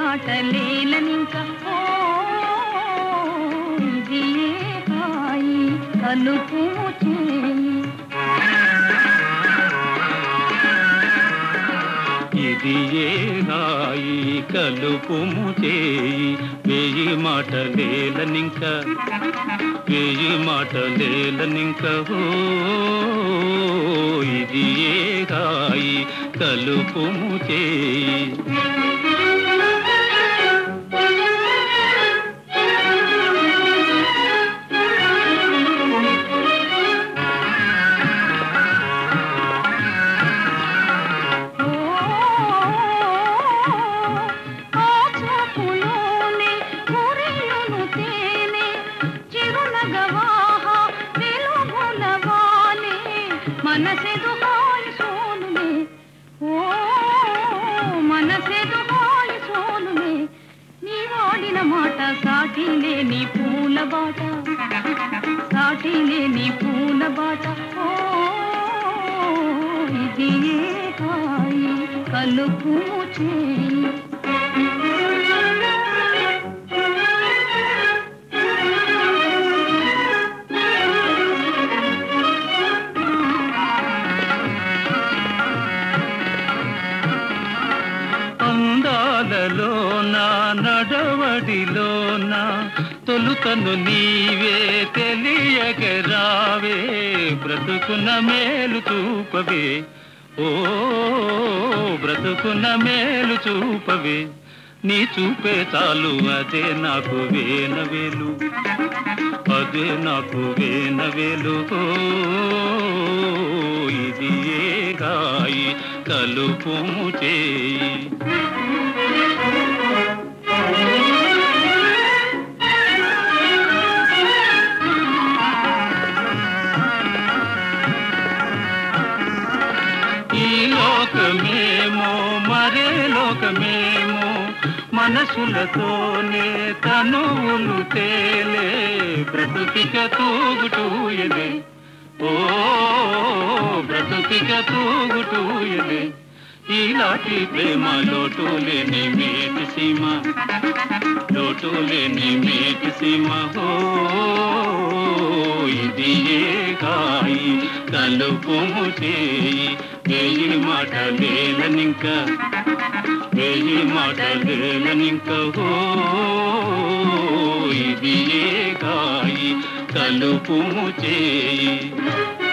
మాటలేలనింక ఓ ఇది ఏ హాయి కలుపు చేయి ఇది ఏ రాయి కలుపుము చేయి వేయి మాటలేలనింక వేయి మాటలేలనింక ఓ ఇది ఏ రాయి కలుపుము చేయి ఓ ఆ చూపులోనే కురియును తేనె చిరునగవాహ వెలుగుల వాలే మనసెదు హాయి సోనులే ఓ మనసెదు హాయి సోనులే నీ వాడిన మాట సాటి లేని పూల బాట సాటి లేని పూల బాట ఓ ఇది ఏ హాయి కలుపు చేయి అందాలలోన నడవడిలోన తొలుతను నీవే తెలియగరావే బ్రతుకున్న మేలు చూపవే ఓ బ్రతుకున్న మేలు చూపవే నీ చూపే చాలు అదే నాకు వేనవేలు అదే నాకు వేనవేలు ఓ, ఇది ఏ గాయి కలుపుము చేయి ఈ లోకమేమో మరే లోకమేమో మనసులతోనే తనువులు తేలే బ్రతుకిక తూగుటూయలే ఓ బ్రతుకిక తూగుటూయలే ఈలాంటి ప్రేమ లోటు లేని మేటి సీమ లోటు లేని మేటి సీమ ఓ ఇది ఏ కాయి కలుపుము చేయి వేయి మాట లేలనింక వేయి మాట లేలనింక ఓ ఇది ఏ కాయి కలుపుము చేయి